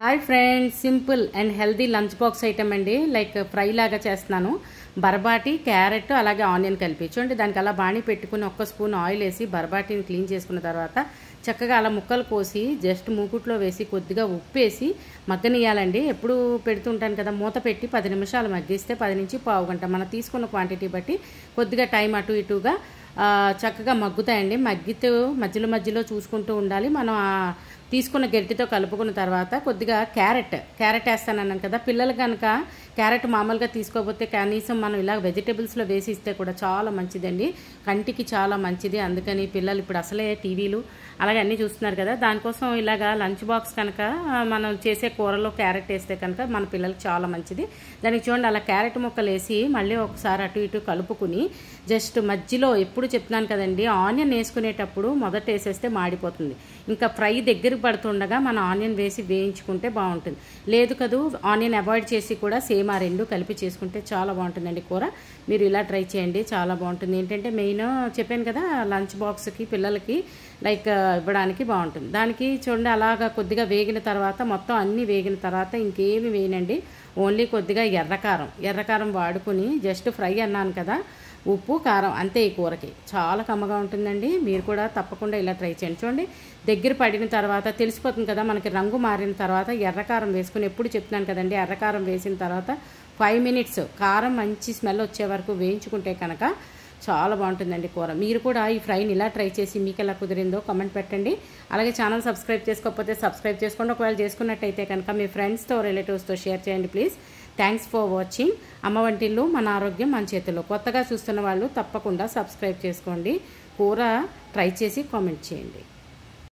hi friends simple and healthy lunch box item అండి like fry లాగా చేస్తున్నాను బర్బాటి carrot అలాగే ఆనియన్ కలిపి చూడండి దానికి అలా బాణీ పెట్టుకుని ఒక్క స్పూన్ ఆయిల్ వేసి బర్బాటిని క్లీన్ చేసుకున్న తర్వాత చక్కగా అలా ముక్కలు కోసి జస్ట్ మూకుట్లో వేసి కొద్దిగా ఉప్పు వేసి మగ్గనియాలండి ఎప్పుడు పెడుతుంటాను కదా మూత పెట్టి పది నిమిషాలు మగ్గిస్తే పది నుంచి పావు గంట మనం తీసుకున్న క్వాంటిటీ బట్టి కొద్దిగా టైం అటు ఇటుగా ఆ, చక్కగా మగ్గుతాయండి మగ్గితూ మధ్యలో మధ్యలో చూసుకుంటూ ఉండాలి మనం ఆ తీసుకున్న గరిటెతో కలుపుకున్న తర్వాత కొద్దిగా క్యారెట్ క్యారెట్ వేస్తానన్నాను కదా పిల్లలు కనుక క్యారెట్ మామూలుగా తీసుకోకపోతే కనీసం మనం ఇలా వెజిటేబుల్స్లో వేసి ఇస్తే కూడా చాలా మంచిదండి కంటికి చాలా మంచిది అందుకని పిల్లలు ఇప్పుడు అసలే టీవీలు అలాగే అన్నీ చూస్తున్నారు కదా దానికోసం ఇలాగా లంచ్ బాక్స్ కనుక ఆ, మనం చేసే కూరలో క్యారెట్ వేస్తే కనుక మన పిల్లలకి చాలా మంచిది దానికి చూడండి అలా క్యారెట్ ముక్కలు వేసి మళ్ళీ ఒకసారి అటు ఇటు కలుపుకుని జస్ట్ మధ్యలో ఎప్పుడు చెప్తున్నాను కదండి ఆనియన్ వేసుకునేటప్పుడు మొదట వేసేస్తే మాడిపోతుంది ఇంకా ఫ్రై దగ్గరికి పడుతుండగా మన ఆనియన్ వేసి వేయించుకుంటే బాగుంటుంది లేదు కదూ ఆనియన్ అవాయిడ్ చేసి కూడా సేమ్ ఆ రెండు కలిపి చేసుకుంటే చాలా బాగుంటుందండి కూర మీరు ఇలా ట్రై చేయండి చాలా బాగుంటుంది ఏంటంటే మెయిన్ చెప్పాను కదా లంచ్ బాక్స్కి పిల్లలకి లైక్ ఇవ్వడానికి బాగుంటుంది దానికి చూడండి అలాగా కొద్దిగా వేగిన తర్వాత మొత్తం అన్నీ వేగిన తర్వాత ఇంకేమి వేయనండి ఓన్లీ కొద్దిగా ఎర్రకారం ఎర్రకారం వాడుకుని జస్ట్ ఫ్రై అన్నాను కదా ఉప్పు కారం అంతే ఈ కూరకి చాలా కమ్మగా ఉంటుందండి మీరు కూడా తప్పకుండా ఇలా ట్రై చేయండి చూడండి దగ్గర పడిన తర్వాత తెలిసిపోతుంది కదా మనకి రంగు మారిన తర్వాత ఎర్రకారం వేసుకుని ఎప్పుడు చెప్తున్నాను కదండి ఎర్రకారం వేసిన తర్వాత ఫైవ్ మినిట్స్ కారం మంచి స్మెల్ వచ్చే వరకు వేయించుకుంటే కనుక చాలా బాగుంటుందండి కూర మీరు కూడా ఈ ఫ్రైని ఇలా ట్రై చేసి మీకు ఎలా కుదిరిందో కామెంట్ పెట్టండి అలాగే ఛానల్ సబ్స్క్రైబ్ చేసుకోకపోతే సబ్స్క్రైబ్ చేసుకోండి ఒకవేళ చేసుకున్నట్టయితే కనుక మీ ఫ్రెండ్స్తో రిలేటివ్స్తో షేర్ చేయండి ప్లీజ్ థ్యాంక్స్ ఫర్ వాచింగ్ అమ్మ వంటిల్లు మన ఆరోగ్యం మన చేతిలో కొత్తగా చూస్తున్న వాళ్ళు తప్పకుండా సబ్స్క్రైబ్ చేసుకోండి కూర ట్రై చేసి కామెంట్ చేయండి